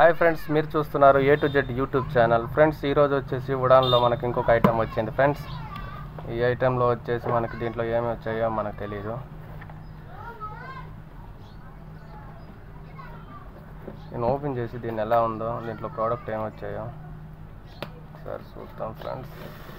hi friends మీరు చూస్తున్నారు A to Z YouTube channel friends ఈరోజు వచ్చేసి ఉడాన్లో మనకి ఇంకొక ఐటెం వచ్చింది ఫ్రెండ్స్ ఈ ఐటెంలో వచ్చేసి మనకి దీంట్లో ఏమి వచ్చాయో మనకు తెలియదు నేను ఓపెన్ చేసి దీన్ని ఎలా ఉందో దీంట్లో ప్రోడక్ట్ ఏమి వచ్చాయో ఒకసారి చూద్దాం ఫ్రెండ్స్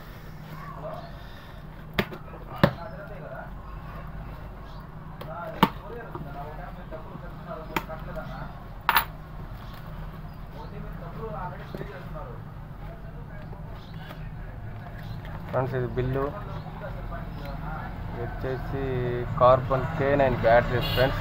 ఫ్రెండ్స్ ఇది బిల్లు ఇది వచ్చేసి Karbonn K nine batteries friends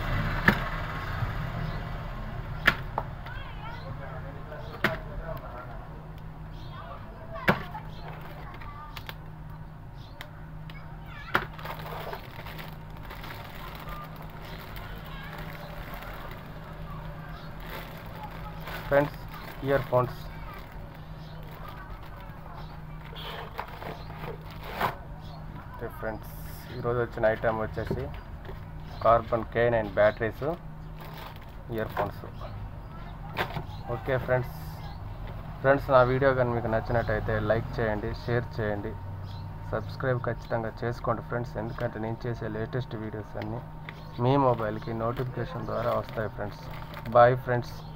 friends earphones friends ఈరోజు వచ్చిన ఐటెం వచ్చేసి Karbonn K nine batteries earphones okay friends friends నా వీడియో కానీ మీకు నచ్చినట్టయితే లైక్ చేయండి షేర్ చేయండి సబ్స్క్రైబ్ ఖచ్చితంగా చేసుకోండి ఫ్రెండ్స్ ఎందుకంటే నేను చేసే లేటెస్ట్ వీడియోస్ అన్నీ మీ మొబైల్కి నోటిఫికేషన్ ద్వారా వస్తాయి ఫ్రెండ్స్ బాయ్ ఫ్రెండ్స్